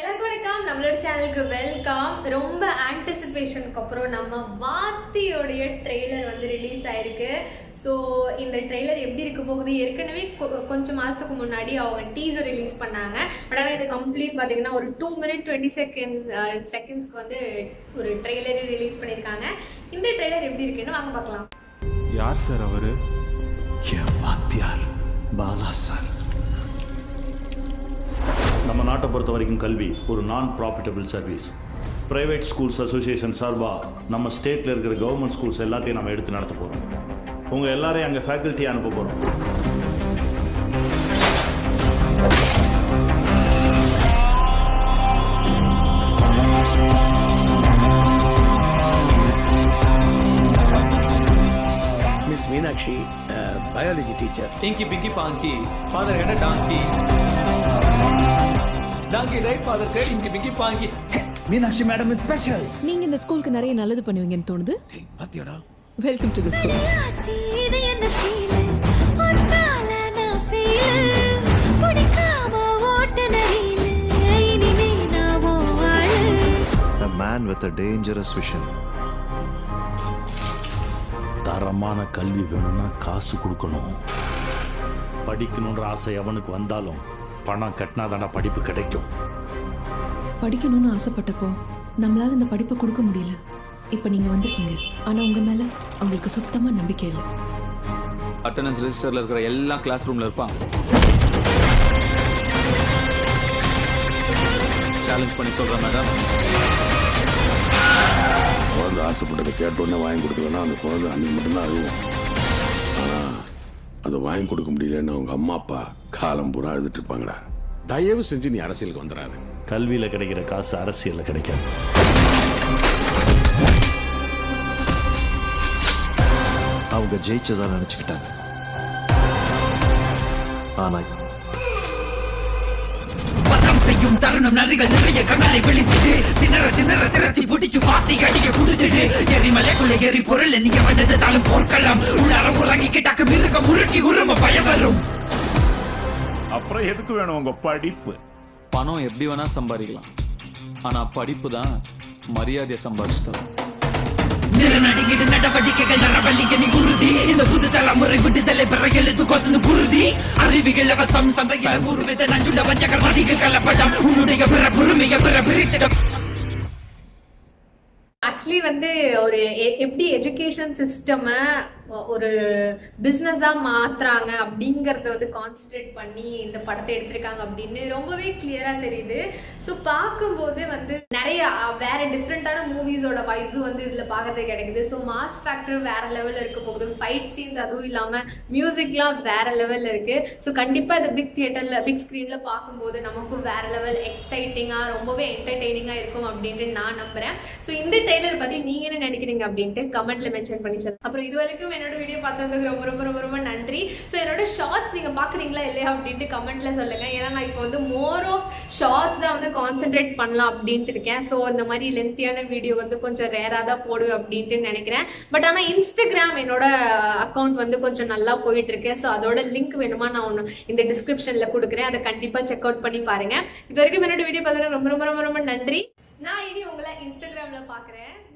எல்லாருக்கும் வணக்கம் நம்மளோட சேனலுக்கு வெல்கம் ரொம்ப ஆன்டிசிபேஷனுக்கு அப்புறம் நம்ம வாத்தியோடைய ட்ரெய்லர் வந்து ரிலீஸ் ஆயிருக்கு ஸோ இந்த ட்ரெய்லர் எப்படி இருக்க போகுது ஏற்கனவே கொ- கொஞ்சம் மாதத்துக்கு முன்னாடி அவங்க டீசர் ரிலீஸ் பண்ணாங்க பட் ஆனால் இது கம்ப்ளீட் பார்த்தீங்கன்னா ஒரு டூ மினிட் டுவெண்ட்டி செகண்ட் செகண்ட்ஸ்க்கு வந்து ஒரு ட்ரெய்லரே ரிலீஸ் பண்ணியிருக்காங்க இந்த ட்ரெய்லர் எப்படி இருக்குன்னு வாங்க பார்க்கலாம் யார் சார் அவரு என் வாத்தியார் பாலா சார் நம்ம நாட்டை பொறுத்த வரைக்கும் கல்வி ஒரு non profitable service private schools association சார்பாக நம்ம ஸ்டேட்டில் இருக்கிற கவர்மெண்ட் ஸ்கூல்ஸ் எல்லாத்தையும் நம்ம எடுத்து நடத்த போகிறோம் உங்கள் எல்லாரையும் அங்கே ஃபேக்கல்ட்டி அனுப்ப போகிறோம் மிஸ் மீனாட்சி பயாலஜி டீச்சர் ఇంకి పింకి పాంకి ఫాదర్ గంట డాంకి டாங்கி ரைட் ஃபாதர் கை inky pinky ponky Meenakshi madam is special நீங்க இந்த ஸ்கூலுக்கு நிறைய நல்லது பண்ணுவீங்கன்னு தோணுது பாத்தியாடா வெல்கம் டு தி ஸ்கூல் இது என்ன ஃபீல் ஒன்னால நான் ஃபீல் பிடிக்காம ஓட்டுன ரீல் இனிமே நான் ஓ ஆளு A man with a dangerous vision. தரமான கல்வி வேணும்னா காசு கொடுக்கணும் படிக்கணுன்ற ஆசை அவனுக்கு வந்தாலும் பணம் கட்டினா படிப்பு கிடைக்கும் படிக்கணும்னு ஆசைப்பட்டப்போ நம்மளால இந்த படிப்பை கொடுக்க முடியல இப்போ நீங்க வந்திருக்கீங்க ஆனா உங்க மேல அவங்களுக்கு சுத்தமா நம்பிக்கை இல்லை அட்டெண்டன்ஸ் ரெஜிஸ்டர்ல இருக்கிற எல்லா கிளாஸ் ரூம்ல இருப்பான் சேலஞ்ச் பண்ணி சொல்றேன் மேடம் குழந்தை ஆசைப்பட்டதை கேட்ட உடனே வாங்கி கொடுக்கலன்னா அந்த குழந்தை அன்னைக்கு மட்டும்தான் அழுவும் ஆனால் அதை வாங்கி கொடுக்க முடியலன்னு அவங்க அம்மா அப்பா காலம் பூரா அழுதுட்டு இருப்பாங்கடா தயவு செஞ்சு நீ அரசியலுக்கு வந்துடாத கல்வியில் கிடைக்கிற காசு அரசியலில் கிடைக்காது அவங்க ஜெயிச்சதா நினைச்சுக்கிட்டாங்க ஆனா பதம் செய்யும் தருணம் நரிகள் நிறைய கண்ணாலை விழித்துட்டு திணற திணற திரத்தி பிடிச்சு பாத்தி கடிக்க கொடுத்துட்டு எரிமலைக்குள்ள எரி பொருள் நீங்க வந்ததாலும் போர்க்களம் உள்ளார உறங்கிக்கிட்டாக்க மிருக முறுக்கி உரும பயம் வரும் அப்புறம் எதுக்கு வேணும் உங்க படிப்பு பணம் எப்படி வேணா சம்பாதிக்கலாம் ஆனா படிப்பு தான் மரியாதையை சம்பாதிச்சு தரும் நிலநடுங்கிட்டு நடவடிக்கைகள் நரவழிக்க நீ உறுதி இந்த புது தலைமுறை விடுதலை பெற எழுத்து கொசந்து குருதி அறிவிகள் அவசம் சந்தையில குருவித நஞ்சுண்ட வஞ்சகர் மதிகள் கலப்படம் உன்னுடைய பிற பொறுமைய பிற பிரித்திட ஆக்சுவலி வந்து ஒரு எ- எப்படி எஜுகேஷன் சிஸ்டம் ஒரு பிஸ்னஸா மாத்துறாங்க அப்படிங்கறத வந்து கான்சென்ட்ரேட் பண்ணி இந்த படத்தை எடுத்திருக்காங்க அப்படின்னு ரொம்பவே கிளியரா தெரியுது ஸோ பார்க்கும்போது வந்து நிறைய அஹ், வேற டிஃப்ரெண்டான மூவிஸோட வைப்ஸும் வந்து இதுல பார்க்கறது கிடைக்குது ஸோ மாஸ் ஃபேக்டர் வேற லெவல்ல இருக்க போகுது ஃபைட் சீன்ஸ் அதுவும் இல்லாம மியூசிக்லாம் வேற லெவல்ல இருக்கு ஸோ கண்டிப்பா இந்த பிக் தியேட்டர்ல பிக் ஸ்க்ரீன்ல பார்க்கும்போது நமக்கும் வேற லெவல் எக்ஸைட்டிங்கா ரொம்பவே என்டர்டெய்னிங்கா இருக்கும் அப்படின்ட்டு நான் நம்புறேன் ஸோ இந்த டெய்லர் பத்தி நீங்க என்ன நினைக்கிறீங்க அப்படின்ட்டு கமெண்ட்ல மென்ஷன் பண்ணி சொல்லுங்க அப்புறம் இது வரைக்கும் என்னோட வீடியோ பார்த்ததுக்கு ரொம்ப ரொம்ப ரொம்ப ரொம்ப நன்றி ஸோ என்னோட ஷார்ட்ஸ் நீங்க பாக்குறீங்களா இல்லையா அப்படின்ட்டு கமெண்ட்ல சொல்லுங்க ஏன்னா நான் இப்போ வந்து மோர் ஆஃப் ஷார்ட்ஸ் தான் வந்து கான்சென்ட்ரேட் பண்ணலாம் அப்படின்ட்டு இருக்கேன் ஸோ இந்த மாதிரி லென்த்தியான வீடியோ வந்து கொஞ்சம் ரேராக தான் போடுவேன் அப்படின்ட்டு நினைக்கிறேன் பட் ஆனால் இன்ஸ்டாகிராம் என்னோட அக்கௌண்ட் வந்து கொஞ்சம் நல்லா போயிட்டு இருக்கு ஸோ அதோட லிங்க் வேணுமா நான் ஒன்று இந்த டிஸ்கிரிப்ஷன்ல கொடுக்குறேன் அதை கண்டிப்பாக செக் அவுட் பண்ணி பாருங்க இது வரைக்கும் என்னோட வீடியோ பார்த்ததுக்கு ரொம்ப ரொம்ப ரொம்ப ரொம்ப நன்றி நான் இனி உங்களை இன்ஸ்டாகிராம்ல பார்க்குறேன்